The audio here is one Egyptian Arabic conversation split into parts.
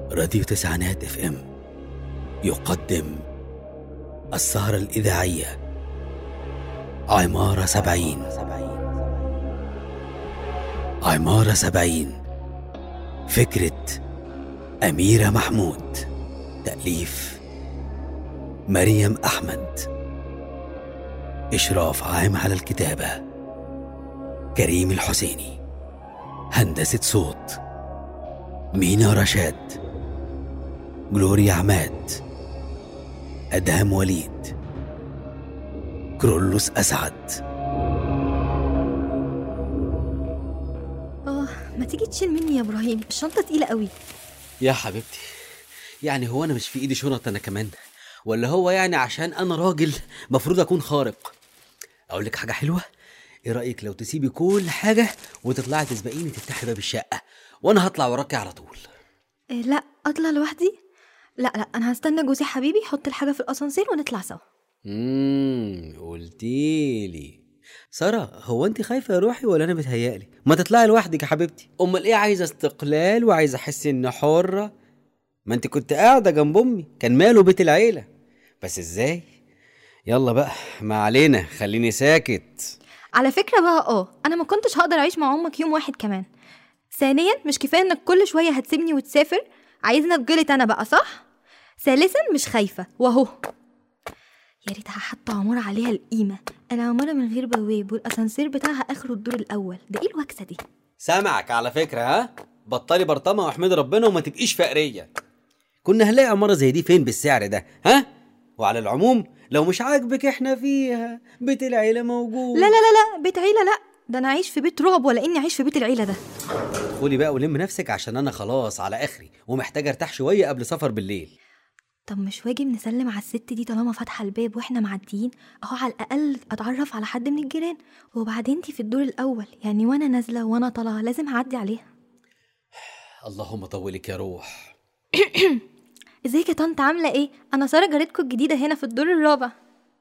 راديو تسعينات اف ام يقدم السهرة الإذاعية عمارة سبعين عمارة سبعين فكرة أميرة محمود تأليف مريم أحمد إشراف عام على الكتابة كريم الحسيني هندسة صوت مينا رشاد جلوريا عماد أدهم وليد كرولوس أسعد اه ما تيجي تشيل مني يا ابراهيم الشنطه تقيله قوي يا حبيبتي يعني هو أنا مش في إيدي شنط أنا كمان ولا هو يعني عشان أنا راجل مفروض أكون خارق أقول لك حاجة حلوة إيه رأيك لو تسيبي كل حاجة وتطلعي تسبقيني تفتحي باب الشقة وأنا هطلع وراكي على طول إيه لا اطلع لوحدي لا لا انا هستنى جوزي حبيبي يحط الحاجه في الاسانسير ونطلع سوا امم قلتيلي سارة هو انت خايفة يا روحي ولا انا متهيألي ما تطلعي لوحدك يا حبيبتي امال ايه عايزة استقلال وعايزة احس اني حرة ما انت كنت قاعدة جنب امي كان ماله بيت العيلة بس ازاي يلا بقى ما علينا خليني ساكت على فكره بقى اه انا ما كنتش هقدر اعيش مع امك يوم واحد كمان ثانيا مش كفايه انك كل شويه هتسيبني وتسافر عايزني اتجلط انا بقى صح ثالثا مش خايفه واهو يا ريتها حتى عمارة عليها القيمة العمارة من غير بواب والأسانسير بتاعها آخره الدور الأول ده إيه الوكسة دي؟ سامعك على فكرة ها بطلي برطمة واحمدي ربنا وما تبقيش فقرية كنا هنلاقي عمارة زي دي فين بالسعر ده ها وعلى العموم لو مش عاجبك احنا فيها بيت العيلة موجود لا لا لا لا بيت عيلة لا ده أنا عايش في بيت رعب ولا إني عايش في بيت العيلة ده ادخلي بقى ولم نفسك عشان انا خلاص على اخري ومحتاج ارتاح شويه قبل سفر بالليل طب مش واجب نسلم على الست دي طالما فاتحة الباب واحنا معديين اهو على الأقل أتعرف على حد من الجيران وبعدين دي في الدور الأول يعني وأنا نازلة وأنا طالعة لازم أعدي عليها اللهم طولك يا روح ازيك يا طنط عاملة ايه؟ أنا سارة جارتكم الجديدة هنا في الدور الرابع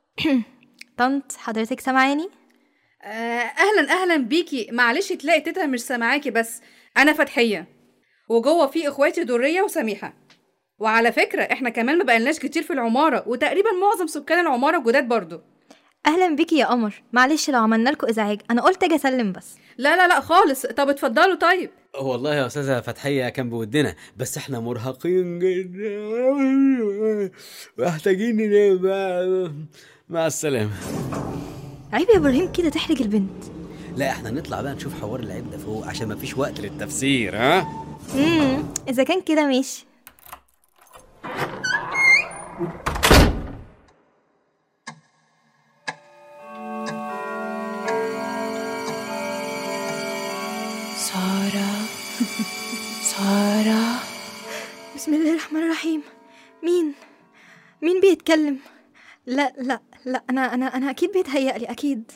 طنط حضرتك سامعاني؟ آه، اهلا اهلا بيكي معلش تلاقي تيتا مش سامعاكي بس انا فتحيه وجوه في اخواتي دريه وسميحه وعلى فكره احنا كمان ما بقالناش كتير في العماره وتقريبا معظم سكان العماره جداد برضو أهلا بيكي يا قمر معلش لو عملنا لكم إزعاج أنا قلت أجي أسلم بس لا لا لا خالص طب اتفضلوا طيب والله يا استاذه فتحيه كان بودنا بس احنا مرهقين جدا محتاجين ننام بقى. مع السلامه عيب يا إبراهيم كده تحرج البنت لا احنا نطلع بقى نشوف حوار العيب ده فوق عشان مفيش وقت للتفسير ها امم إذا كان كده ماشي سارة سارة بسم الله الرحمن الرحيم مين مين بيتكلم لا لا لا انا انا انا اكيد بيتهيألي اكيد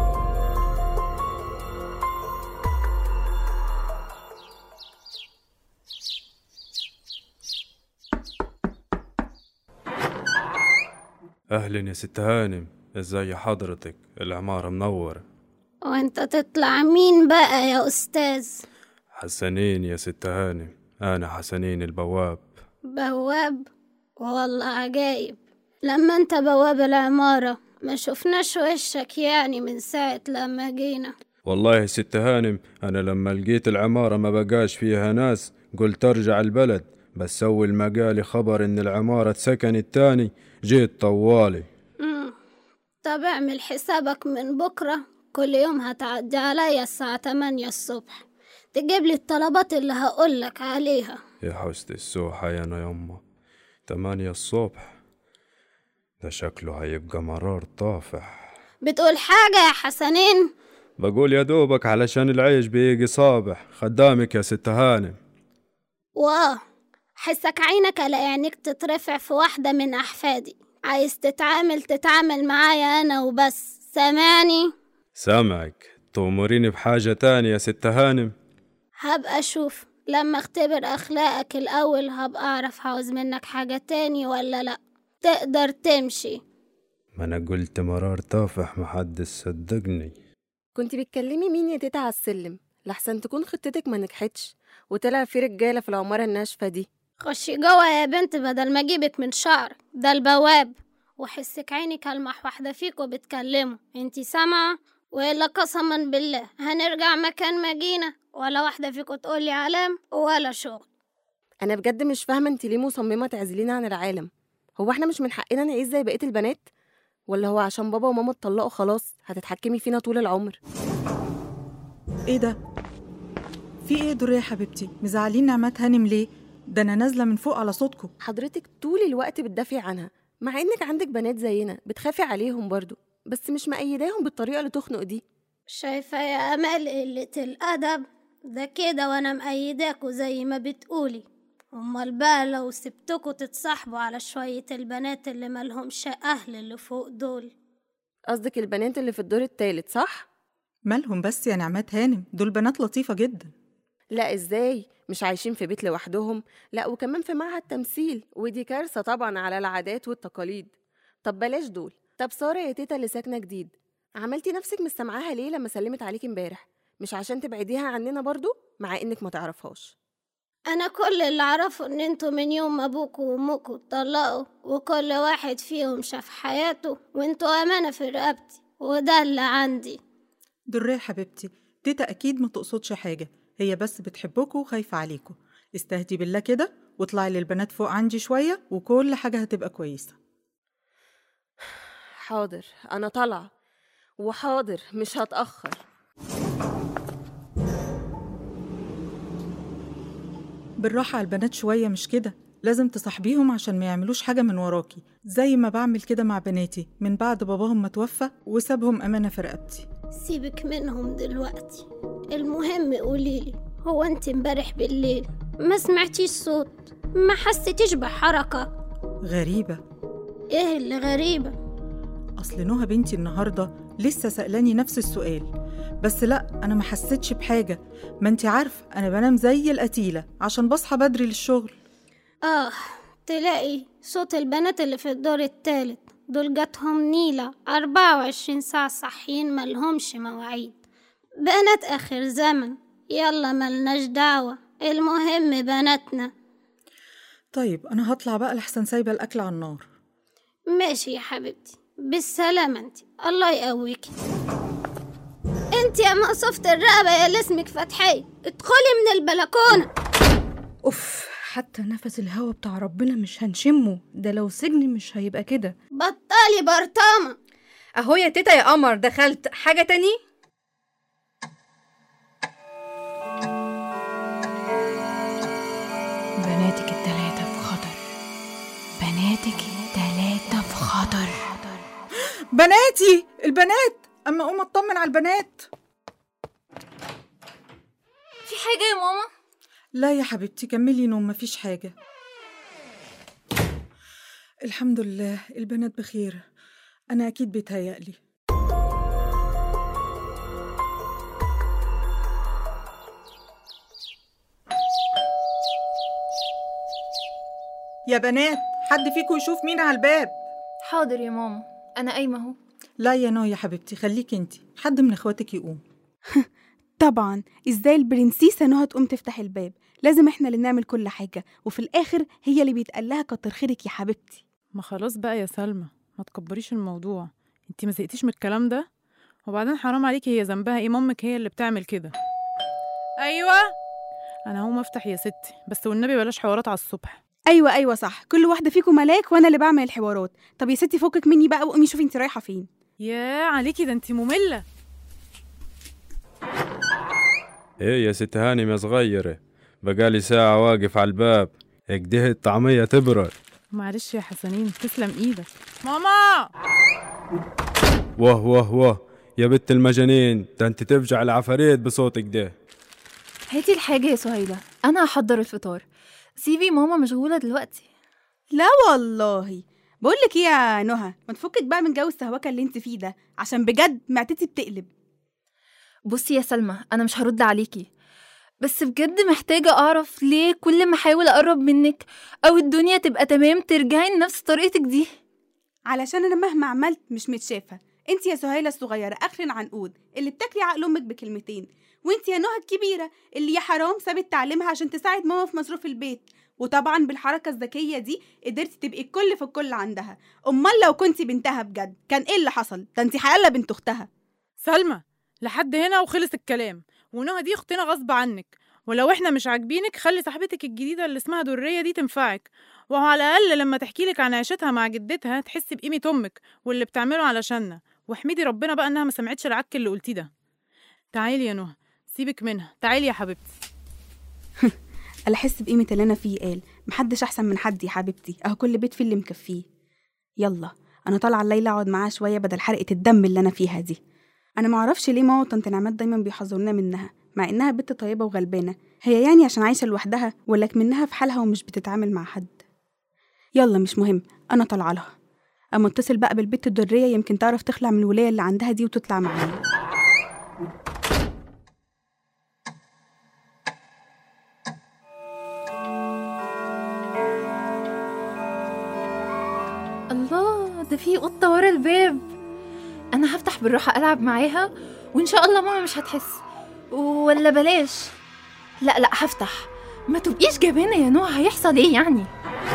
أهلا يا ست هانم ازاي حضرتك العمارة منورة وانت تطلع مين بقى يا أستاذ حسنين يا ست هانم أنا حسنين البواب بواب والله عجايب لما انت بواب العمارة ما شفناش وشك يعني من ساعة لما جينا والله يا ست هانم أنا لما لقيت العمارة ما بقاش فيها ناس قلت أرجع البلد بس أول ما جالي خبر إن العمارة اتسكنت تاني جيت طوالي مم. طب اعمل حسابك من بكرة كل يوم هتعدي عليا الساعة 8 الصبح تجيب لي الطلبات اللي هقولك عليها يا حسن السوحة يا أنا يما تمانية الصبح ده شكله هيبقى مرار طافح بتقول حاجة يا حسنين بقول يا دوبك علشان العيش بيجي صابح خدامك يا ست هانم واه حسك عينك على عينيك تترفع في واحدة من أحفادي عايز تتعامل تتعامل معايا أنا وبس سامعني سامعك تأمريني بحاجة تانية يا ست هانم هبقى أشوف لما اختبر أخلاقك الأول هبقى أعرف عاوز منك حاجة تاني ولا لأ تقدر تمشي ما أنا قلت مرار طافح محدش صدقني كنت بتكلمي مين يا تيتا على السلم لحسن تكون خطتك ما نجحتش وطلع في رجالة في العمارة الناشفة دي خشي جوه يا بنت بدل ما اجيبك من شعرك ده البواب وحسك عينك هلمح واحدة فيكوا بتكلموا انتي سامعة وإلا قسما بالله هنرجع مكان ما جينا ولا واحدة فيكوا تقولي علام ولا شغل انا بجد مش فاهمه انت ليه مصممه تعزلينا عن العالم هو احنا مش من حقنا نعيش زي بقيه البنات ولا هو عشان بابا وماما اتطلقوا خلاص هتتحكمي فينا طول العمر ايه ده في ايه دور يا حبيبتي مزعلين نعمات هانم ليه ده انا نازله من فوق على صوتكم حضرتك طول الوقت بتدافعي عنها مع انك عندك بنات زينا بتخافي عليهم برضو بس مش مأيداهم بالطريقه اللي تخنق دي شايفة يا أمل قلة الأدب ده كده وأنا مأيداكوا زي ما بتقولي أمال بقى لو سبتكوا تتصاحبوا على شوية البنات اللي ملهمش أهل اللي فوق دول قصدك البنات اللي في الدور التالت صح مالهم بس يا نعمات هانم دول بنات لطيفه جدا لا ازاي مش عايشين في بيت لوحدهم لا وكمان في معهد تمثيل ودي كارثه طبعا على العادات والتقاليد طب بلاش دول طب ساره يا تيتا اللي ساكنه جديد عملتي نفسك مش سامعاها ليه لما سلمت عليكي امبارح مش عشان تبعديها عننا برضو مع انك ما تعرفهاش أنا كل اللي أعرفه إن انتوا من يوم ما أبوكوا وأمكوا اتطلقوا وكل واحد فيهم شاف حياته وانتوا أمانة في رقبتي وده اللي عندي دريه يا حبيبتي تيتا اكيد ما تقصدش حاجه هي بس بتحبكوا وخايفه عليكوا استهدي بالله كده واطلعي للبنات فوق عندي شويه وكل حاجه هتبقى كويسه حاضر انا طالعه وحاضر مش هتاخر بالراحه على البنات شويه مش كده لازم تصاحبيهم عشان ما يعملوش حاجه من وراكي زي ما بعمل كده مع بناتي من بعد باباهم ما توفى وسابهم امانه في رقبتي سيبك منهم دلوقتي المهم قوليلي هو انت امبارح بالليل ما سمعتيش صوت ما حسيتيش بحركة غريبه ايه اللي غريبة اصل نهى بنتي النهارده لسه سألاني نفس السؤال بس لا انا ما حسيتش بحاجه ما انت عارفه انا بنام زي القتيله عشان بصحى بدري للشغل اه تلاقي صوت البنات اللي في الدور التالت دول جاتهم نيلة أربعة وعشرين ساعة صاحيين ملهمش مواعيد بنات آخر زمن يلا ملناش دعوة المهم بناتنا طيب انا هطلع بقى لحسن سايبه الاكل على النار ماشي يا حبيبتي بالسلامة انت الله يقويكي انت يا مقصوفة الرقبة يا اللي اسمك فتحية ادخلي من البلكونة اوف حتى نفس الهوا بتاع ربنا مش هنشمه ده لو سجن مش هيبقى كده بطلي برطامة اهو يا تيتا يا قمر دخلت حاجة تاني بناتك التلاتة في خطر بناتك التلاتة في خطر بناتي البنات اما اقوم اطمن على البنات في حاجة يا ماما؟ لا يا حبيبتي كملي نوم مفيش حاجه الحمد لله البنات بخير انا اكيد بيتهيألي يا بنات حد فيكم يشوف مين على الباب حاضر يا ماما أنا قايمة أهو لا يا نو يا حبيبتي خليكي انتي حد من اخواتك يقوم طبعا ازاي البرنسيسة نهى تقوم تفتح الباب لازم احنا اللي نعمل كل حاجة وفي الآخر هي اللي بيتقال لها كتر خيرك يا حبيبتي ما خلاص بقى يا سلمى ما تكبريش الموضوع انتي ما زهقتيش من الكلام ده وبعدين حرام عليكي هي ذنبها ايه مامك هي اللي بتعمل كده ايوه انا هقوم افتح يا ستي بس والنبي بلاش حوارات على الصبح أيوة أيوة صح كل واحدة فيكم ملاك وأنا اللي بعمل الحوارات طب يا ستي فكك مني بقى وقومي شوفي انت رايحة فين يا عليكي ده انتي ممله ايه يا ست هانم يا صغيرة بقالي ساعة واقف على الباب اكده الطعمية تبرد معلش يا حسنين تسلم ايدك ماما واه واه واه يا بنت المجانين ده انت تفجع العفاريت بصوتك ده هاتي الحاجة يا سهيلة أنا هحضر الفطار سيبي ماما مشغولة دلوقتي لا والله بقول لك ايه يا نهى ما تفكك بقى من جو السهوكه اللي انت فيه ده عشان بجد معدتي بتقلب بصي يا سلمى أنا مش هرد عليكي بس بجد محتاجة أعرف ليه كل ما أحاول أقرب منك أو الدنيا تبقى تمام ترجعي لنفس طريقتك دي علشان انا مهما عملت مش متشافه انت يا سهيله الصغيره اخر عنقود اللي بتاكلي عقل امك بكلمتين وانت يا نهى الكبيرة اللي يا حرام سابت تعليمها عشان تساعد ماما في مصروف البيت وطبعا بالحركة الذكية دي قدرتي تبقي الكل في الكل عندها أمال لو كنتي بنتها بجد كان ايه اللي حصل ده انت حيالة بنت أختها سلمى لحد هنا وخلص الكلام ونهى دي اختنا غصب عنك ولو احنا مش عاجبينك خلي صاحبتك الجديدة اللي اسمها درية دي تنفعك وهو على الأقل لما تحكي لك عن عيشتها مع جدتها تحسي بقيمة أمك واللي بتعمله علشاننا واحمدي ربنا بقى إنها ما سمعتش العك اللي قلتيه ده تعالي يا نهى سيبك منها تعالي يا حبيبتي ألا أحس بقيمة اللي أنا فيه قال محدش أحسن من حد يا حبيبتي أهو كل بيت فيه اللي مكفيه يلا أنا طالعة الليلة أقعد معاها شوية بدل حرقة الدم اللي أنا فيها دي أنا معرفش ليه ماما وطنط نعمات دايما بيحذرونا منها مع إنها بنت طيبة وغلبانة هي يعني عشان عايشة لوحدها ولا منها في حالها ومش بتتعامل مع حد يلا مش مهم أنا طالعة لها أما اتصل بقى بالبت الدرية يمكن تعرف تخلع من الولاية اللي عندها دي وتطلع معانا الله ده في قطة ورا الباب أنا هفتح بالراحة ألعب معاها وإن شاء الله ماما مش هتحس ولا بلاش لا لا هفتح ما تبقيش جبانة يا نوع هيحصل ايه يعني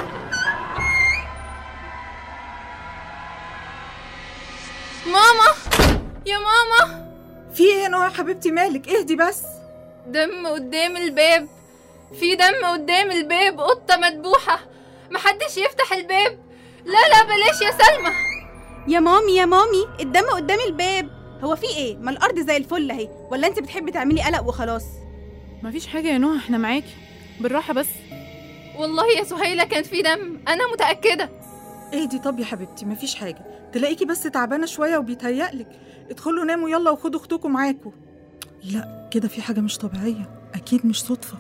ماما يا ماما في ايه يا نوع يا حبيبتي مالك اهدي بس دم قدام الباب في دم قدام الباب قطة مدبوحة محدش يفتح الباب لا لا بلاش يا سلمى يا مامي يا مامي الدم قدام الباب هو في ايه ما الارض زي الفل اهي ولا انت بتحبي تعملي قلق وخلاص مفيش حاجة يا نهى احنا معاكي بالراحة بس والله يا سهيلة كان في دم أنا متأكدة اهدي طب يا حبيبتي مفيش حاجه تلاقيكي بس تعبانه شويه وبيتهيألك ادخلوا ناموا يلا وخدوا اختكم معاكم لا كده في حاجه مش طبيعيه اكيد مش صدفه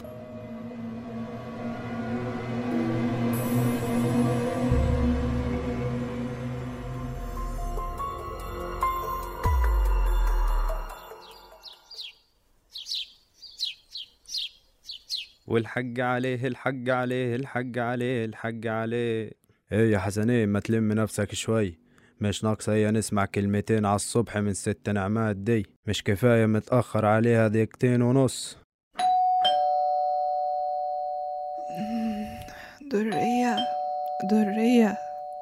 والحق عليه الحق عليه الحق عليه الحق عليه ايه يا حسنين ما تلم نفسك شوي مش ناقصة هي نسمع كلمتين على الصبح من ست نعمات دي مش كفاية متأخر عليها دقيقتين ونص درية درية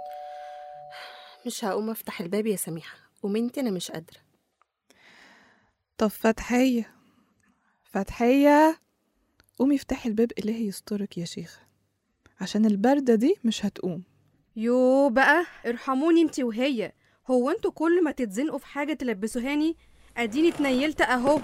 مش هقوم افتح الباب يا سميحة ومنتي انا مش قادرة طب فتحية فتحية قومي افتحي الباب إلهي يسترك يا شيخة عشان البردة دي مش هتقوم يو بقى ارحموني انت وهي هو انتوا كل ما تتزنقوا في حاجة تلبسوهاني اديني اتنيلت اهو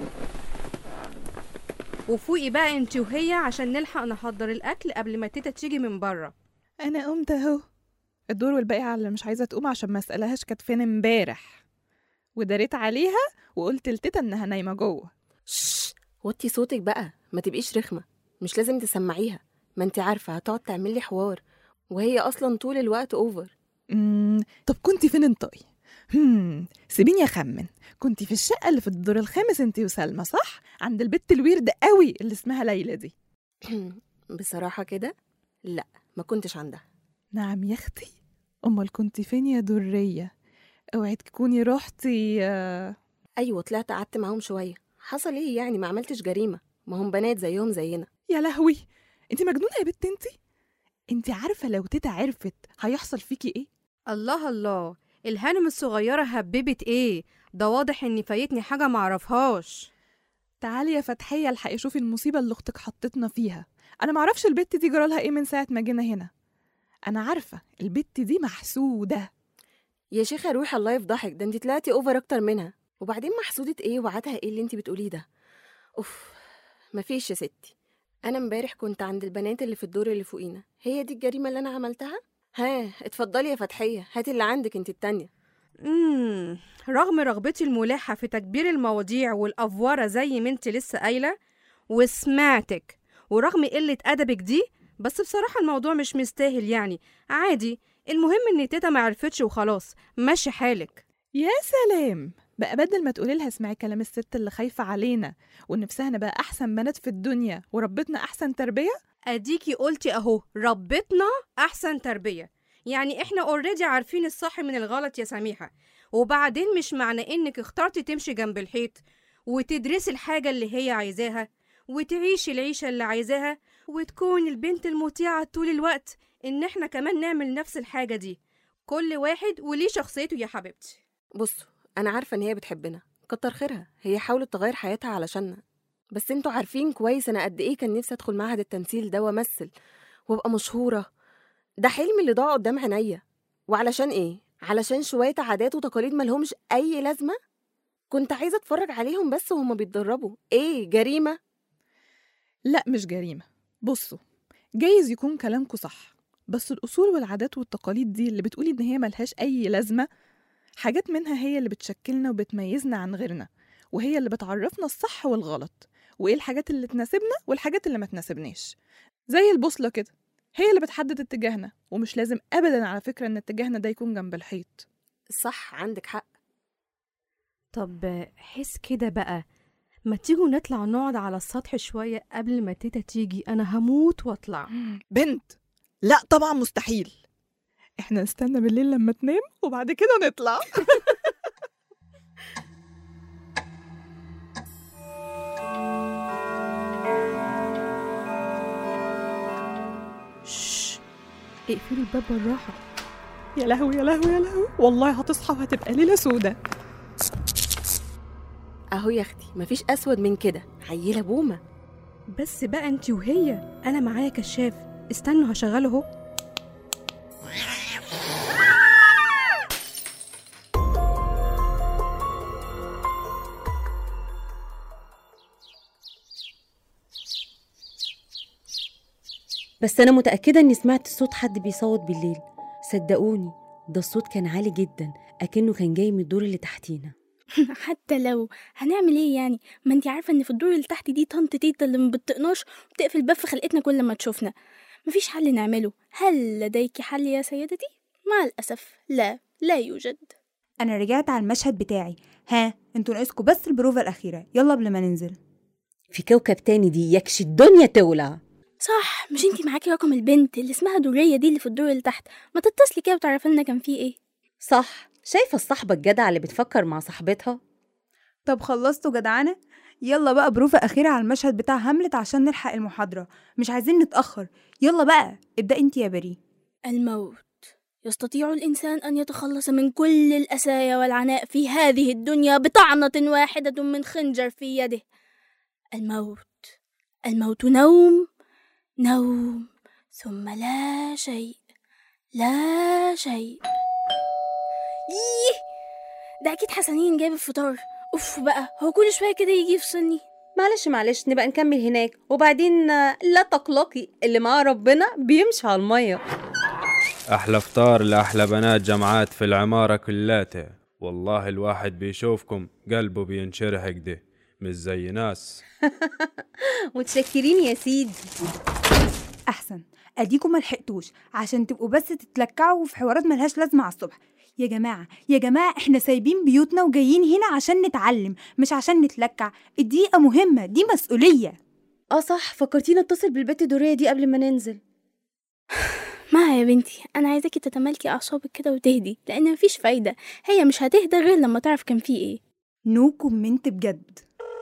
وفوقي بقى انت وهي عشان نلحق نحضر الاكل قبل ما تيتا تيجي من بره أنا قمت أهو الدور والباقي على اللي مش عايزة تقوم عشان ما أسألهاش كانت فين امبارح وداريت عليها وقلت لتيتا إنها نايمة جوه شش وطي صوتك بقى ما تبقيش رخمة مش لازم تسمعيها ما انت عارفة هتقعد تعملي حوار وهي أصلا طول الوقت أوفر مم. طب كنتي فين انطقي هم سيبيني اخمن كنتي في الشقه اللي في الدور الخامس انتي وسلمى صح عند البت الويرد قوي اللي اسمها ليلى دي بصراحة كده لا ما كنتش عندها نعم يا اختي امال كنتي فين يا دريه اوعي تكوني روحتي آه، أيوة طلعت قعدت معاهم شوية حصل ايه يعني ما عملتش جريمة ما هم بنات زيهم زينا يا لهوي انتي مجنونه يا بت انتي انتي عارفه لو تيتا عرفت هيحصل فيكي ايه الله الله الهانم الصغيرة هببت ايه ده واضح ان فايتني حاجة معرفهاش تعالي يا فتحيه الحقي شوفي المصيبه اللي اختك حطتنا فيها انا معرفش البت دي جرالها ايه من ساعه ما جينا هنا انا عارفه البت دي محسوده يا شيخة روحي الله يفضحك ده انت طلعتي اوفر اكتر منها وبعدين محسودة ايه وعدها ايه اللي انت بتقوليه ده اوف مفيش يا ستي انا امبارح كنت عند البنات اللي في الدور اللي فوقينا هي دي الجريمة اللي انا عملتها ها اتفضلي يا فتحية هاتي اللي عندك انت التانية امم رغم رغبتي الملحة في تكبير المواضيع والأفورة زي ما انت لسه قايلة وسمعتك ورغم قلة أدبك دي بس بصراحة الموضوع مش مستاهل يعني عادي المهم ان تيتا ما عرفتش وخلاص ماشي حالك يا سلام بقى بدل ما تقولي لها اسمعي كلام الست اللي خايفه علينا ونفسها نبقى احسن بنات في الدنيا وربتنا احسن تربيه اديكي قلتي اهو ربتنا احسن تربيه يعني احنا اوريدي عارفين الصح من الغلط يا سميحه وبعدين مش معنى انك اخترتي تمشي جنب الحيط وتدرسي الحاجة اللي هي عايزاها وتعيشي العيشة اللي عايزاها وتكون البنت المطيعة طول الوقت إن إحنا كمان نعمل نفس الحاجة دي كل واحد وليه شخصيته يا حبيبتي بصوا انا عارفه ان هي بتحبنا كتر خيرها هي حاولت تغير حياتها علشاننا بس انتوا عارفين كويس انا قد ايه كان نفسي ادخل معهد التمثيل ده وامثل وابقى مشهوره ده حلمي اللي ضاع قدام عينيا وعلشان ايه علشان شويه عادات وتقاليد ملهمش اي لازمه كنت عايزه اتفرج عليهم بس وهما بيتدربوا ايه جريمه لا مش جريمة بصوا جايز يكون كلامكوا صح بس الأصول والعادات والتقاليد دي اللي بتقولي إن هي ملهاش أي لازمة حاجات منها هي اللي بتشكلنا وبتميزنا عن غيرنا وهي اللي بتعرفنا الصح والغلط وإيه الحاجات اللي تناسبنا والحاجات اللي ما تناسبناش زي البوصلة كده هي اللي بتحدد اتجاهنا ومش لازم أبدا على فكرة إن اتجاهنا ده يكون جنب الحيط صح عندك حق طب حس كده بقى ما تيجوا نطلع نقعد على السطح شوية قبل ما تيتا تيجي أنا هموت وأطلع بنت لا طبعا مستحيل احنا نستنى بالليل لما تنام وبعد كده نطلع شش اقفلوا الباب بالراحة يا لهوي يا لهوي يا لهوي والله هتصحى وهتبقى ليلة سودة اهو يا اختي مفيش اسود من كده عيله بومه بس بقى انتي وهي أنا معايا كشاف استنوا هشغله اهو بس أنا متأكدة إني سمعت صوت حد بيصوت بالليل صدقوني ده الصوت كان عالي جدا أكنه كان جاي من الدور اللي تحتينا حتى لو هنعمل ايه يعني ما انتي عارفه ان في الدور اللي تحت دي طنط تيتا اللي ما بتطقناش وبتقفل الباب في خلقتنا كل ما تشوفنا مفيش حل نعمله هل لديك حل يا سيدتي مع الاسف لا لا يوجد انا رجعت على المشهد بتاعي ها انتوا ناقصكوا بس البروفا الاخيره يلا قبل ما ننزل في كوكب تاني دي يكش الدنيا تولع صح مش انتي معاكي رقم البنت اللي اسمها دورية دي اللي في الدور اللي تحت ما تتصلي كده وتعرفي لنا كان فيه ايه صح شايفة الصحبة الجدعة اللي بتفكر مع صاحبتها طب خلصتوا جدعانه يلا بقى بروفا اخيره على المشهد بتاع هاملت عشان نلحق المحاضره مش عايزين نتاخر يلا بقى ابدا انت يا بري الموت يستطيع الإنسان أن يتخلص من كل الأسايا والعناء في هذه الدنيا بطعنة واحدة من خنجر في يده الموت الموت نوم نوم ثم لا شيء لا شيء إيه ده أكيد حسنين جايب الفطار أوف بقى هو كل شوية كده يجي يفصلني معلش معلش نبقى نكمل هناك وبعدين آه، لا تقلقي اللي معاه ربنا بيمشي على المية أحلى فطار لأحلى بنات جامعات في العمارة كلاتها والله الواحد بيشوفكم قلبه بينشرح كده مش زي ناس متشكرين يا سيدي احسن اديكم ما لحقتوش عشان تبقوا بس تتلكعوا في حوارات ملهاش لازمه على الصبح يا جماعه يا جماعه احنا سايبين بيوتنا وجايين هنا عشان نتعلم مش عشان نتلكع الدقيقه مهمه دي مسؤوليه اه صح فكرتينا اتصل بالبت دورية دي قبل ما ننزل ما يا بنتي أنا عايزاكي تتمالكي أعصابك كده وتهدي لأن مفيش فايدة هي مش هتهدى غير لما تعرف كان فيه ايه نو كومنت بجد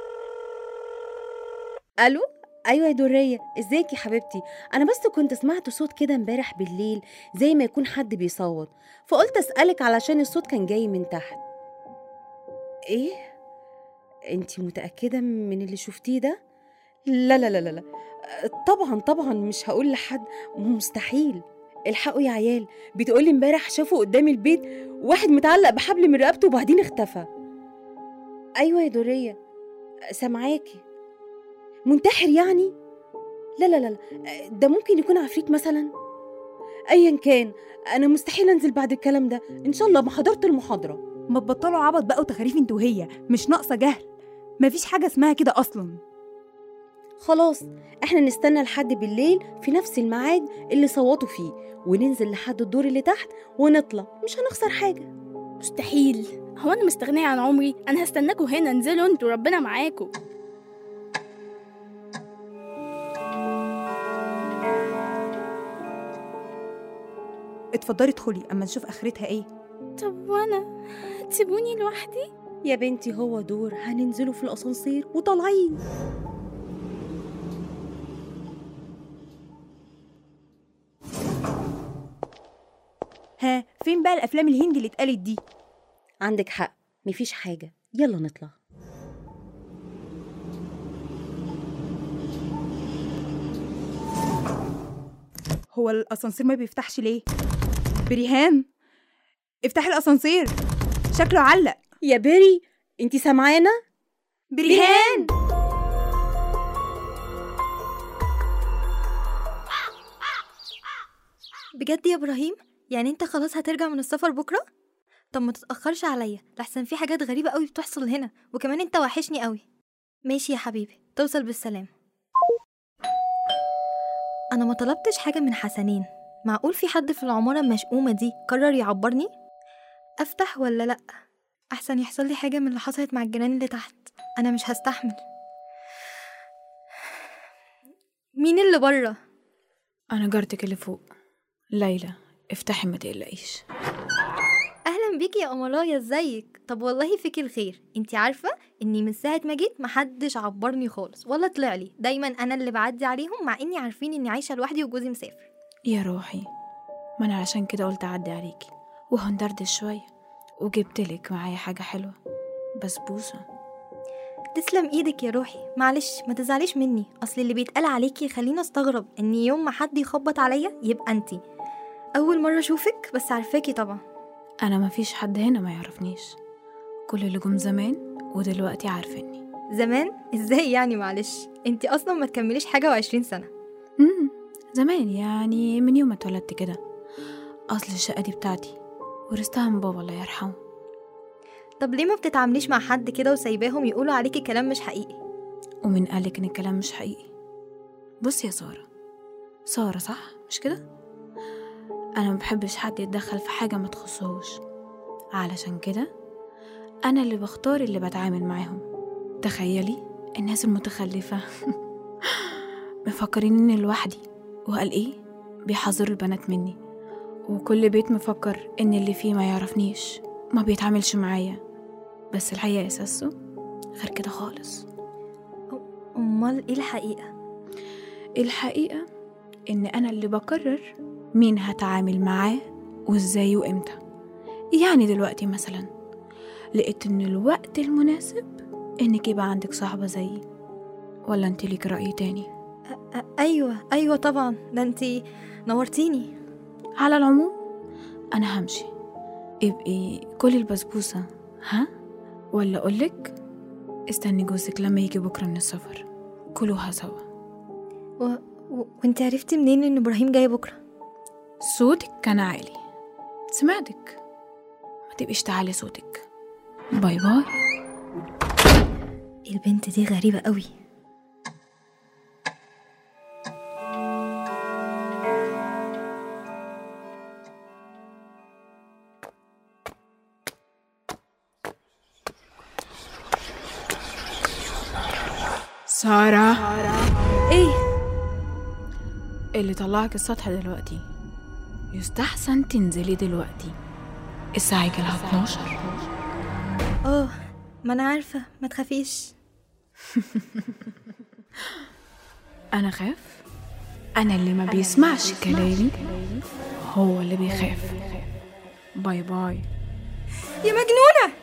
الو ايوه يا دورية ازيك يا حبيبتي انا بس كنت سمعت صوت كده امبارح بالليل زي ما يكون حد بيصوت فقلت اسالك علشان الصوت كان جاي من تحت ايه انتي متاكده من اللي شفتيه ده لا لا لا لا لا طبعا طبعا مش هقول لحد مستحيل الحقوا يا عيال بتقولي امبارح شافوا قدام البيت واحد متعلق بحبل من رقبته وبعدين اختفى ايوه يا دورية سامعاكي منتحر يعني لا لا لا لا ده ممكن يكون عفريت مثلا ايا كان انا مستحيل انزل بعد الكلام ده ان شاء الله ما حضرت المحاضره ما تبطلوا عبط بقى وتخاريف انت وهي مش ناقصه جهل مفيش حاجه اسمها كده اصلا خلاص احنا نستنى لحد بالليل في نفس الميعاد اللي صوتوا فيه وننزل لحد الدور اللي تحت ونطلع مش هنخسر حاجه مستحيل هو أنا مستغنية عن عمري أنا هستناكوا هنا انزلوا انتوا ربنا معاكوا اتفضلي ادخلي اما نشوف اخرتها ايه طب وأنا هتسيبوني لوحدي يا بنتي هو دور هننزله في الاسانسير وطالعين ها فين بقى الافلام الهندي اللي اتقالت دي عندك حق مفيش حاجه يلا نطلع هو الاسانسير ما بيفتحش ليه بريهام افتحي الاسانسير شكله علق يا بيري انتي سامعانا بريهان بجد يا ابراهيم يعني انت خلاص هترجع من السفر بكره طب ما تتاخرش عليا لحسن في حاجات غريبه قوي بتحصل هنا وكمان انت وحشني قوي ماشي يا حبيبي توصل بالسلام انا ما طلبتش حاجه من حسنين معقول في حد في العماره المشؤومه دي قرر يعبرني افتح ولا لا احسن يحصل لي حاجه من اللي حصلت مع الجيران اللي تحت انا مش هستحمل مين اللي بره أنا جارتك اللي فوق ليلى افتحي ما تقلقيش اهلا بيكي يا امرايا ازيك طب والله فيكي الخير انتي عارفه اني من ساعه ما جيت محدش عبرني خالص ولا طلع لي دايما انا اللي بعدي عليهم مع اني عارفين اني عايشه لوحدي وجوزي مسافر يا روحي ما أنا عشان كده قلت أعدي عليكي وهندردش شوية وجبتلك معايا حاجة حلوة بسبوسة تسلم ايدك يا روحي معلش ما تزعليش مني اصل اللي بيتقال عليكي يخليني استغرب ان يوم ما حد يخبط عليا يبقى انتي اول مره اشوفك بس عارفاكي طبعا أنا مفيش حد هنا ما يعرفنيش كل اللي جم زمان ودلوقتي عارفيني زمان ازاي يعني معلش انتي اصلا ما تكمليش حاجه وعشرين سنه امم زمان يعني من يوم ما اتولدت كده أصل الشقة دي بتاعتي ورثتها من بابا الله يرحمه طب ليه ما بتتعامليش مع حد كده وسايباهم يقولوا عليكي كلام مش حقيقي ومن قالك إن الكلام مش حقيقي بصي يا سارة سارة صح مش كده أنا ما بحبش حد يتدخل في حاجة ما تخصهوش علشان كده أنا اللي بختار اللي بتعامل معاهم تخيلي الناس المتخلفة مفكرين إني لوحدي وقال إيه بيحذروا البنات مني وكل بيت مفكر إن اللي فيه ما يعرفنيش ما بيتعاملش معايا بس الحقيقة أساسه غير كده خالص امال ايه الحقيقه الحقيقة إن أنا اللي بقرر مين هتعامل معاه وإزاي وإمتى يعني دلوقتي مثلا لقيت إن الوقت المناسب إنك يبقى عندك صاحبة زيي ولا أنت ليك رأي تاني أ- ايوه ايوه طبعا ده انتي نورتيني على العموم أنا همشي ابقي كل البسبوسة ها ولا أقولك استني جوزك لما يجي بكرة من السفر كلوها سوا و... و... وانت عرفتي منين ان ابراهيم جاي بكره صوتك كان عالي سمعتك ما تبقيش تعالي صوتك باي باي البنت دي غريبه قوي سارة ايه اللي طلعك السطح دلوقتي يستحسن تنزلي دلوقتي الساعة يجيلها 12 اه ما انا عارفه ما تخافيش أنا خاف أنا اللي ما بيسمعش كلامي هو اللي بيخاف باي باي يا مجنونه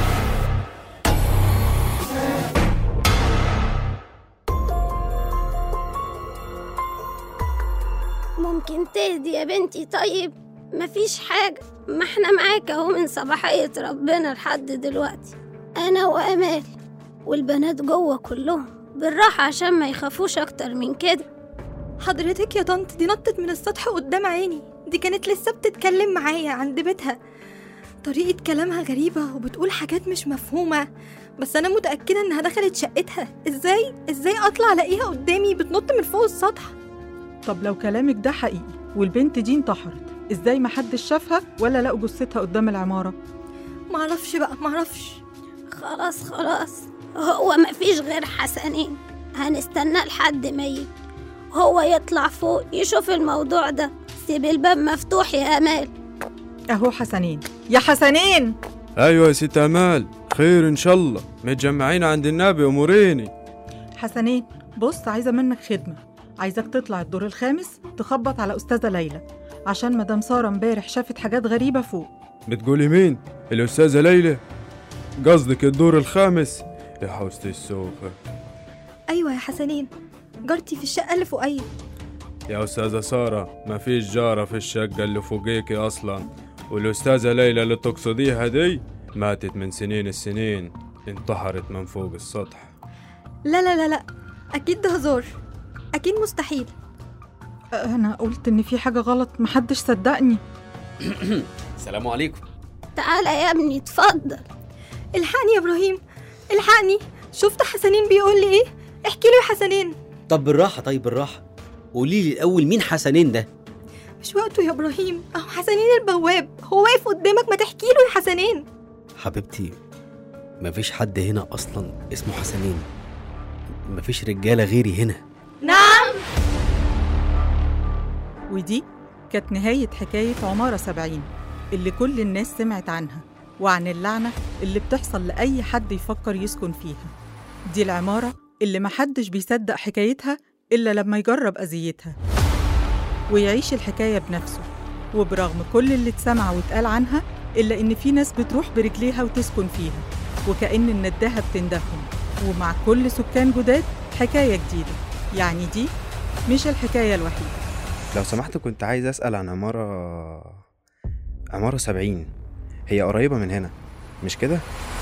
ممكن تهدي يا بنتي طيب مفيش حاجة ما احنا معاك اهو من صباحية ربنا لحد دلوقتي أنا وأمال والبنات جوه كلهم بالراحة عشان ما يخافوش أكتر من كده حضرتك يا طنط دي نطت من السطح قدام عيني دي كانت لسه بتتكلم معايا عند بيتها طريقة كلامها غريبة وبتقول حاجات مش مفهومة بس أنا متأكدة إنها دخلت شقتها إزاي إزاي أطلع ألاقيها قدامي بتنط من فوق السطح طب لو كلامك ده حقيقي والبنت دي انتحرت ازاي محدش شافها ولا لقوا جثتها قدام العمارة معرفش بقى معرفش خلاص خلاص هو مفيش غير حسنين هنستنى لحد ما يجي هو يطلع فوق يشوف الموضوع ده سيب الباب مفتوح يا أمال اهو حسنين يا حسنين ايوه يا ست امال خير ان شاء الله متجمعين عند النبي اموريني حسنين بص عايزة منك خدمة عايزك تطلع الدور الخامس تخبط على أستاذة ليلى عشان مدام سارة امبارح شافت حاجات غريبة فوق بتقولي مين الاستاذه ليلى قصدك الدور الخامس يا حوستي السوخه ايوه يا حسنين جارتي في الشقه اللي فوقيا يا استاذه ساره مفيش جاره في الشقه اللي فوقيكي اصلا والاستاذه ليلى اللي تقصديها دي ماتت من سنين السنين انتحرت من فوق السطح لا لا لا لا اكيد ده هزار اكيد مستحيل أنا قلت إن في حاجة غلط محدش صدقني السلام عليكم تعالى يا ابني اتفضل الحقني يا ابراهيم الحقني شفت حسنين بيقول لي ايه احكي له يا حسنين طب بالراحة طيب بالراحة قولي لي الأول مين حسنين ده مش وقته يا ابراهيم اهو حسنين البواب هو واقف قدامك ما تحكي له يا حسنين حبيبتي مفيش حد هنا أصلا اسمه حسنين مفيش رجالة غيري هنا نعم ودي كانت نهاية حكاية عمارة سبعين اللي كل الناس سمعت عنها وعن اللعنة اللي بتحصل لأي حد يفكر يسكن فيها دي العمارة اللي محدش بيصدق حكايتها إلا لما يجرب أذيتها ويعيش الحكاية بنفسه وبرغم كل اللي اتسمع واتقال عنها إلا إن في ناس بتروح برجليها وتسكن فيها وكأن النداهة بتندههم ومع كل سكان جداد حكاية جديدة يعني دي مش الحكاية الوحيدة لو سمحت كنت عايز اسال عن عماره عماره سبعين هي قريبه من هنا مش كده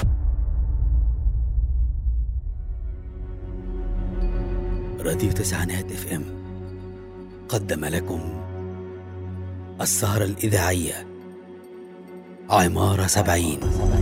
راديو تسعينات اف ام قدم لكم السهرة الإذاعية عمارة سبعين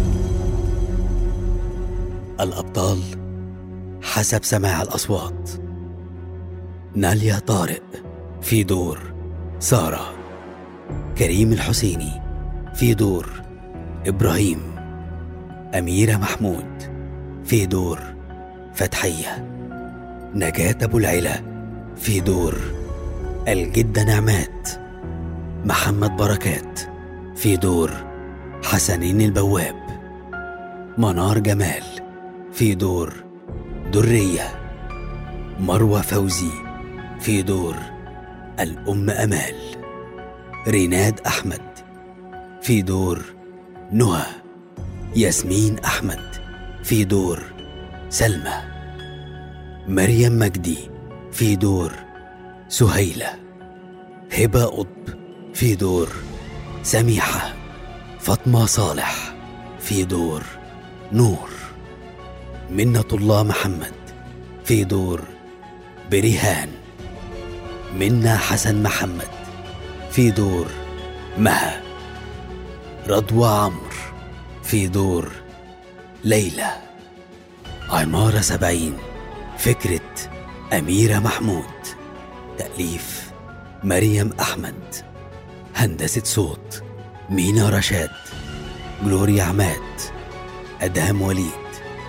الأبطال حسب سماع الأصوات ناليا طارق في دور سارة كريم الحسيني في دور إبراهيم أميرة محمود في دور فتحية نجاة أبو العلا في دور الجدة نعمات محمد بركات في دور حسنين البواب منار جمال في دور درية مروة فوزي في دور الأم أمال ريناد أحمد في دور نهى ياسمين أحمد في دور سلمى مريم مجدي في دور سهيلة هبة قطب في دور سميحة فاطمة صالح في دور نور منة الله محمد في دور بريهان منا حسن محمد في دور مها رضوى عمرو في دور ليلى عمارة سبعين فكرة أميرة محمود تأليف مريم أحمد هندسة صوت مينا رشاد جلوريا عماد أدهم وليد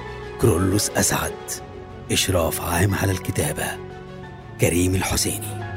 كرولوس أسعد إشراف عام على الكتابة كريم الحسيني